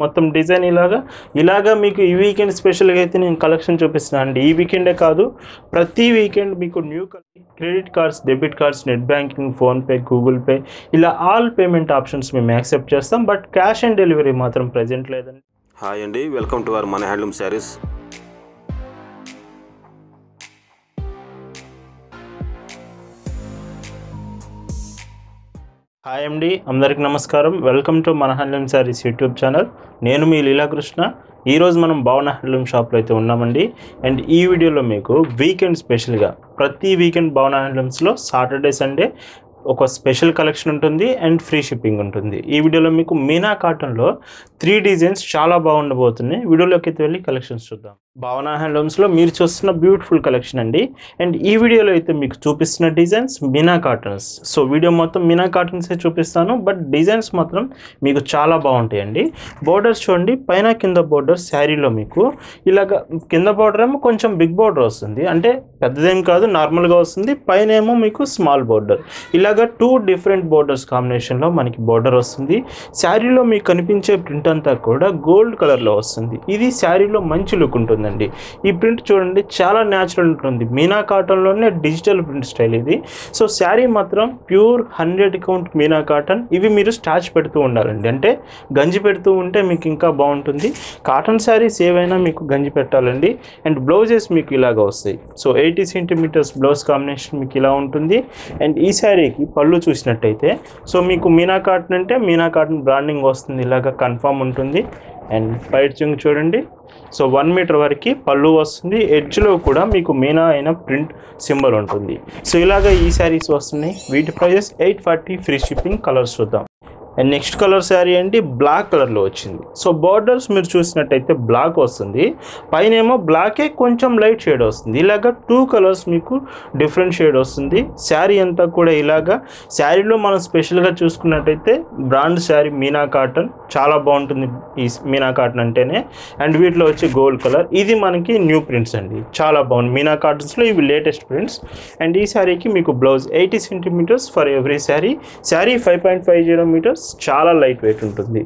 మొత్తం డిజైన్ ఇలాగా ఇలాగా మీకు ఈ వీకెండ్ స్పెషల్గా అయితే నేను కలెక్షన్ చూపిస్తున్నాను అండి ఈ వీకెండే కాదు ప్రతి వీకెండ్ మీకు new credit cards debit cards net banking PhonePe Google pay ఇలా ఆల్ పేమెంట్ ఆప్షన్స్ మేము యాక్సెప్ట్ చేస్తాం బట్ క్యాష్ ఆన్ డెలివరీ మాత్రం ప్రజెంట్ లేదండి హాయ్ అండి వెల్కమ్ టు అవర్ మన హ్యాండ్లూమ్ శారీస్ హాయ్ అండి అందరికి నమస్కారం వెల్కమ్ టు మన హ్యాండ్లూమ్ శారీస్ యూట్యూబ్ ఛానల్ నేను మీ లీలాకృష్ణ ఈరోజు మనం భావన హ్యాండ్లూమ్ షాప్లో అయితే ఉన్నామండి అండ్ ఈ వీడియోలో మీకు వీకెండ్ స్పెషల్గా ప్రతి వీకెండ్ భావన హ్యాండ్లూమ్స్లో సాటర్డే సండే ఒక స్పెషల్ కలెక్షన్ ఉంటుంది అండ్ ఫ్రీ షిప్పింగ్ ఉంటుంది ఈ వీడియోలో మీకు మీనా కాటన్లో త్రీ డిజైన్స్ చాలా బాగుండబోతున్నాయి వీడియోలోకి అయితే వెళ్ళి కలెక్షన్స్ చూద్దాం భావన హ్యాండ్లూమ్స్లో మీరు చూస్తున్న బ్యూటిఫుల్ కలెక్షన్ అండి అండ్ ఈ వీడియోలో అయితే మీకు చూపిస్తున్న designs Meena cottons so video మొత్తం మీనా కాటన్సే చూపిస్తాను బట్ డిజైన్స్ మాత్రం మీకు చాలా బాగుంటాయండి బోర్డర్స్ చూడండి పైన కింద బోర్డర్ శారీలో మీకు ఇలాగ కింద బోర్డర్ ఏమో కొంచెం బిగ్ బోర్డర్ వస్తుంది అంటే పెద్దదేం కాదు నార్మల్గా వస్తుంది పైన ఏమో మీకు స్మాల్ బోర్డర్ ఇలాగ టూ డిఫరెంట్ బోర్డర్స్ కాంబినేషన్లో మనకి బోర్డర్ వస్తుంది శారీలో మీకు కనిపించే ప్రింట్ అంతా కూడా గోల్డ్ కలర్లో వస్తుంది ఇది శారీలో మంచి లుక్ ఉంటుందండి ఈ ప్రింట్ చూడండి చాలా న్యాచురల్ ఉంటుంది మీనా కాటన్లోనే డిజిటల్ ప్రింట్ స్టైల్ ఇది సో శారీ మాత్రం pure hundred count Meena cotton ఇవి మీరు స్టాచ్ పెడుతూ ఉండాలండి అంటే గంజి పెడుతూ ఉంటే మీకు ఇంకా బాగుంటుంది కాటన్ శారీస్ ఏవైనా మీకు గంజి పెట్టాలండి అండ్ బ్లౌజెస్ మీకు ఇలాగ వస్తాయి so eighty centimetres blouse combination మీకు ఇలా ఉంటుంది అండ్ ఈ శారీకి పళ్ళు చూసినట్టయితే సో మీకు మీనా కాటన్ అంటే మీనా కాటన్ బ్రాండింగ్ వస్తుంది ఇలాగ కన్ఫామ్ ఉంటుంది అండ్ పైట్ చింగ్ చూడండి సో వన్ మీటర్ వరకు పళ్ళు వస్తుంది ఎడ్జ్లో కూడా మీకు మీనా అయిన ప్రింట్ సింబల్ ఉంటుంది సో ఇలాగ ఈ శారీస్ వస్తున్నాయి వీటి prices eight forty free shipping colours చూద్దాం అండ్ నెక్స్ట్ కలర్ శారీ అండి బ్లాక్ కలర్లో వచ్చింది సో బార్డర్స్ మీరు చూసినట్టయితే బ్లాక్ వస్తుంది పైన ఏమో బ్లాకే కొంచెం లైట్ షేడ్ వస్తుంది ఇలాగ టూ కలర్స్ మీకు డిఫరెంట్ షేడ్ వస్తుంది శారీ అంతా కూడా ఇలాగా శారీలో మనం స్పెషల్గా చూసుకున్నట్టయితే బ్రాండ్ శారీ మీనా కాటన్ చాలా బాగుంటుంది ఈ మీనా కాటన్ అంటేనే అండ్ వీటిలో వచ్చి గోల్డ్ కలర్ ఇది మనకి న్యూ ప్రింట్స్ అండి చాలా బాగుంది మీనా కాటన్స్లో ఇవి లేటెస్ట్ ప్రింట్స్ అండ్ ఈ శారీకి మీకు blouse eighty centimetres for every sari sari five point five zero metres చాలా లైట్ వెయిట్ ఉంటుంది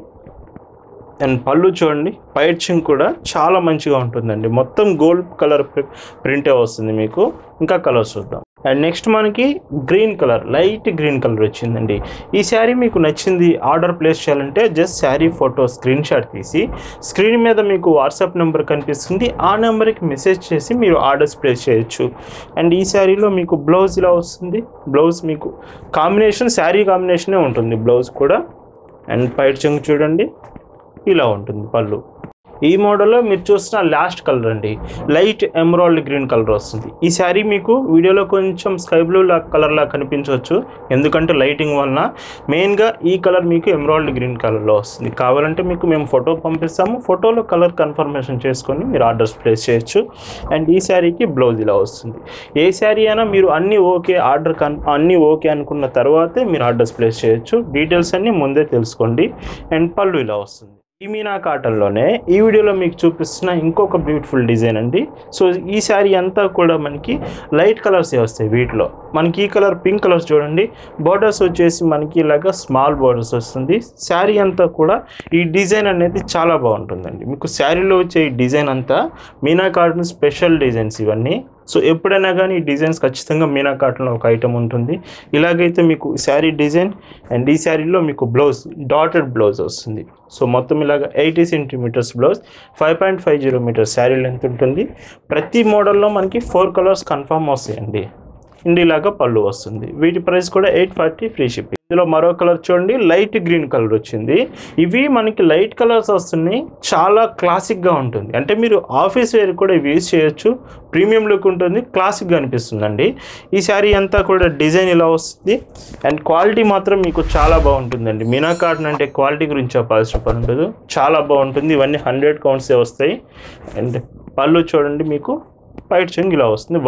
అండ్ పళ్ళు చూడండి పైర్చింగ్ కూడా చాలా మంచిగా ఉంటుందండి మొత్తం గోల్డ్ కలర్ ప్రింటే వస్తుంది మీకు ఇంకా కలర్స్ చూద్దాం అండ్ నెక్స్ట్ మనకి green colour light green colour వచ్చిందండి ఈ శారీ మీకు నచ్చింది ఆర్డర్ ప్లేస్ చేయాలంటే just sari photo screen shot తీసి స్క్రీన్ మీద మీకు వాట్సాప్ నెంబర్ కనిపిస్తుంది ఆ నెంబర్కి మెసేజ్ చేసి మీరు ఆర్డర్స్ ప్లేస్ చేయొచ్చు అండ్ ఈ శారీలో మీకు బ్లౌజ్ ఇలా వస్తుంది బ్లౌజ్ మీకు కాంబినేషన్ శారీ కాంబినేషనే ఉంటుంది బ్లౌజ్ కూడా అండ్ పైట్ చెంగు చూడండి ఇలా ఉంటుంది పళ్ళు ఈ మోడల్లో మీరు చూస్తున్న లాస్ట్ కలర్ అండి లైట్ ఎమరాల్డ్ గ్రీన్ కలర్ వస్తుంది ఈ శారీ మీకు వీడియోలో కొంచెం స్కై బ్లూ లా కలర్లా కనిపించవచ్చు ఎందుకంటే లైటింగ్ వలన మెయిన్గా ఈ కలర్ మీకు ఎమరాల్డ్ గ్రీన్ కలర్లో వస్తుంది కావాలంటే మీకు మేము ఫోటో పంపిస్తాము ఫోటోలో కలర్ కన్ఫర్మేషన్ చేసుకొని మీరు ఆర్డర్స్ ప్లేస్ చేయొచ్చు అండ్ ఈ శారీకి బ్లౌజ్ ఇలా వస్తుంది ఏ శారీ అయినా మీరు అన్నీ ఓకే ఆర్డర్ కన్ అన్నీ ఓకే అనుకున్న తర్వాతే మీరు ఆర్డర్స్ ప్లేస్ చేయొచ్చు డీటెయిల్స్ అన్నీ ముందే తెలుసుకోండి అండ్ పళ్ళు ఇలా వస్తుంది ఈ మీనా కాటన్లోనే ఈ వీడియోలో మీకు చూపిస్తున్న ఇంకొక బ్యూటిఫుల్ డిజైన్ అండి సో ఈ శారీ అంతా కూడా మనకి లైట్ కలర్స్ వస్తాయి వీటిలో మనకి ఈ కలర్ పింక్ కలర్స్ చూడండి బోర్డర్స్ వచ్చేసి మనకి ఇలాగ స్మాల్ బోర్డర్స్ వస్తుంది శారీ అంతా కూడా ఈ డిజైన్ అనేది చాలా బాగుంటుందండి మీకు శారీలో వచ్చే ఈ డిజైన్ అంతా మీనా కాటన్ స్పెషల్ డిజైన్స్ ఇవన్నీ సో ఎప్పుడైనా కానీ ఈ డిజైన్స్ ఖచ్చితంగా మీనా కాటన్లో ఒక ఐటమ్ ఉంటుంది ఇలాగైతే మీకు శారీ డిజైన్ అండ్ ఈ శారీలో మీకు బ్లౌజ్ డాటెడ్ బ్లౌజ్ వస్తుంది సో మొత్తం ఇలాగ eighty centimetres blouse five point five zero metres sari length ఉంటుంది ప్రతి మోడల్లో మనకి ఫోర్ కలర్స్ కన్ఫర్మ్ వస్తాయండి అండ్ ఇలాగా పళ్ళు వస్తుంది వీటి ప్రైస్ కూడా ఎయిట్ ఫార్టీ ఫ్రీ షిప్పింగ్ ఇందులో మరో కలర్ చూడండి లైట్ గ్రీన్ కలర్ వచ్చింది ఇవి మనకి లైట్ కలర్స్ వస్తున్నాయి చాలా క్లాసిక్గా ఉంటుంది అంటే మీరు ఆఫీస్ వేర్ కూడా ఇవి యూజ్ చేయొచ్చు ప్రీమియం లుక్ ఉంటుంది క్లాసిక్గా అనిపిస్తుందండి ఈ శారీ అంతా కూడా డిజైన్ ఇలా వస్తుంది అండ్ క్వాలిటీ మాత్రం మీకు చాలా బాగుంటుందండి మీనా కాటన్ అంటే క్వాలిటీ గురించి చెప్పాల్సిన పని ఉండదు చాలా బాగుంటుంది ఇవన్నీ హండ్రెడ్ కౌంట్సే వస్తాయి అండ్ పళ్ళు చూడండి మీకు పైట్ చెంగు ఇలా వస్తుంది వన్ మీటర్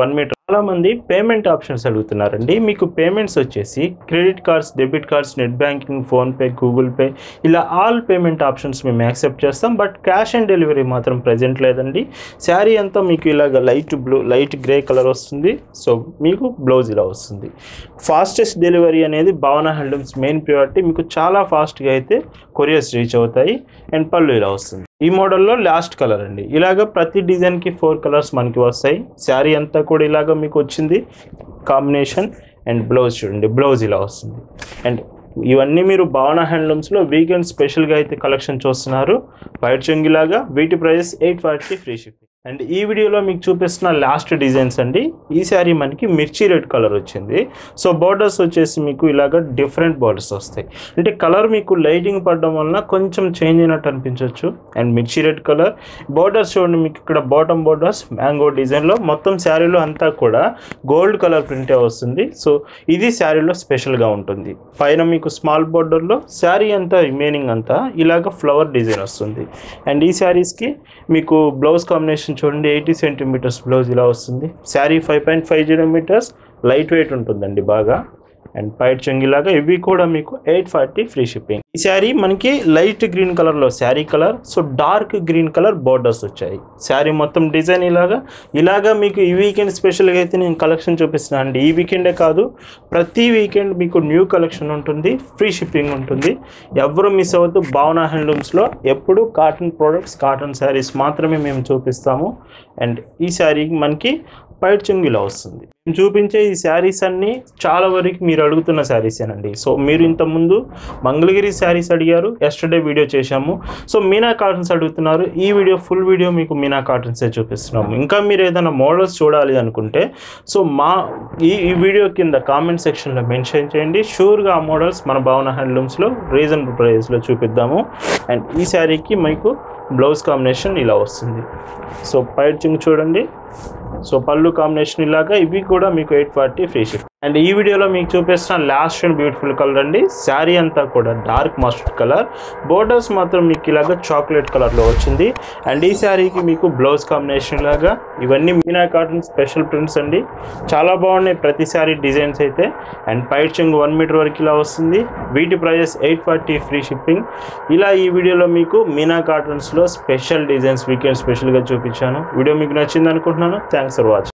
చాలామంది పేమెంట్ ఆప్షన్స్ అడుగుతున్నారండి మీకు పేమెంట్స్ వచ్చేసి credit cards debit cards net banking PhonePe Google pay ఇలా ఆల్ పేమెంట్ ఆప్షన్స్ మేము యాక్సెప్ట్ చేస్తాం బట్ క్యాష్ ఆన్ డెలివరీ మాత్రం ప్రజెంట్ లేదండి శారీ అంతా మీకు ఇలాగ light blue light grey colour వస్తుంది సో మీకు బ్లౌజ్ ఇలా వస్తుంది ఫాస్టెస్ట్ డెలివరీ అనేది భావన హ్యాండ్లూమ్స్ మెయిన్ ప్రియారిటీ మీకు చాలా ఫాస్ట్గా అయితే కొరియర్స్ రీచ్ అవుతాయి అండ్ పళ్ళు ఇలా వస్తుంది ఈ మోడల్లో లాస్ట్ కలర్ అండి ఇలాగ ప్రతి డిజైన్కి ఫోర్ కలర్స్ మనకి వస్తాయి శారీ అంతా కూడా ఇలాగ మీకు వచ్చింది కాంబినేషన్ అండ్ బ్లౌజ్ చూడండి బ్లౌజ్ ఇలా వస్తుంది అండ్ ఇవన్నీ మీరు భావన హ్యాండ్లూమ్స్లో వీకెండ్ స్పెషల్గా అయితే కలెక్షన్ చూస్తున్నారు వైట్ చెంగిలాగా వీటి price eight forty free shipping and ఈ వీడియోలో మీకు చూపిస్తున్న లాస్ట్ డిజైన్స్ అండి ఈ శారీ మనకి మిర్చి రెడ్ కలర్ వచ్చింది సో బార్డర్స్ వచ్చేసి మీకు ఇలాగ డిఫరెంట్ బార్డర్స్ వస్తాయి అంటే కలర్ మీకు లైటింగ్ పడడం వలన కొంచెం చేంజ్ అయినట్టు అనిపించవచ్చు అండ్ మిర్చి రెడ్ కలర్ బార్డర్స్ చూడండి మీకు ఇక్కడ బాటమ్ బార్డర్స్ మ్యాంగో డిజైన్లో మొత్తం శారీలో అంతా కూడా గోల్డ్ కలర్ ప్రింటే వస్తుంది సో ఇది శారీలో స్పెషల్గా ఉంటుంది పైన మీకు స్మాల్ బార్డర్లో శారీ అంతా రిమైనింగ్ అంతా ఇలాగ ఫ్లవర్ డిజైన్ వస్తుంది అండ్ ఈ శారీస్కి మీకు బ్లౌజ్ కాంబినేషన్ చూడండి ఎయిటీ సెంటీమీటర్స్ బ్లౌజ్ ఇలా వస్తుంది sari five point five zero metres light weight ఉంటుందండి బాగా అండ్ పైట్ చెంగిలాగా ఇవి కూడా మీకు ఎయిట్ ఫార్టీ ఫ్రీ షిప్పింగ్ ఈ శారీ మనకి లైట్ గ్రీన్ కలర్లో sari colour so dark green colour borders వచ్చాయి శారీ మొత్తం డిజైన్ ఇలాగా ఇలాగా మీకు ఈ వీకెండ్ స్పెషల్గా అయితే నేను కలెక్షన్ చూపిస్తున్నాను అండి ఈ వీకెండే కాదు ప్రతి వీకెండ్ మీకు న్యూ కలెక్షన్ ఉంటుంది ఫ్రీ షిప్పింగ్ ఉంటుంది ఎవరు మిస్ అవ్వద్దు భావన హ్యాండ్లూమ్స్లో ఎప్పుడు కాటన్ ప్రోడక్ట్స్ కాటన్ శారీస్ మాత్రమే మేము చూపిస్తాము అండ్ ఈ శారీ మనకి పైట్ చెంగిలా వస్తుంది మేము చూపించే ఈ శారీస్ అన్నీ చాలా వరకు మీరు అడుగుతున్న శారీసేనండి సో మీరు ఇంతకుముందు మంగళగిరి శారీస్ అడిగారు ఎస్టర్డే వీడియో చేశాము సో మీనా కాటన్స్ అడుగుతున్నారు ఈ వీడియో ఫుల్ వీడియో మీకు మీనా కాటన్సే చూపిస్తున్నాము ఇంకా మీరు ఏదైనా మోడల్స్ చూడాలి అనుకుంటే సో మా ఈ ఈ వీడియో కింద కామెంట్ సెక్షన్లో మెన్షన్ చేయండి షూర్గా ఆ మోడల్స్ మన భావన హ్యాండ్లూమ్స్లో రీజనబుల్ ప్రైస్లో చూపిద్దాము అండ్ ఈ శారీకి మీకు బ్లౌజ్ కాంబినేషన్ ఇలా వస్తుంది సో పైట్ చింగ్ చూడండి సో పళ్ళు కాంబినేషన్ ఇలాగా ఇవి కూడా మీకు eight forty free ship and ఈ వీడియోలో మీకు చూపిస్తున్న లాస్ట్ అండ్ బ్యూటిఫుల్ కలర్ అండి శారీ అంతా కూడా డార్క్ మస్టర్డ్ కలర్ బోర్డర్స్ మాత్రం మీకు ఇలాగా చాక్లెట్ కలర్లో వచ్చింది అండ్ ఈ శారీకి మీకు బ్లౌజ్ కాంబినేషన్ లాగా ఇవన్నీ మీనా కాటన్ స్పెషల్ ప్రింట్స్ అండి చాలా బాగున్నాయి ప్రతి శారీ డిజైన్స్ అయితే అండ్ పైట్ చెంగు వన్ మీటర్ వరకు ఇలా వస్తుంది వీటి prices eight forty free shipping ఇలా ఈ వీడియోలో మీకు మీనా కాటన్స్లో స్పెషల్ డిజైన్స్ వీకెండ్ స్పెషల్గా చూపించాను వీడియో మీకు నచ్చింది అనుకుంటున్నాను థ్యాంక్స్ ఫర్ వాచింగ్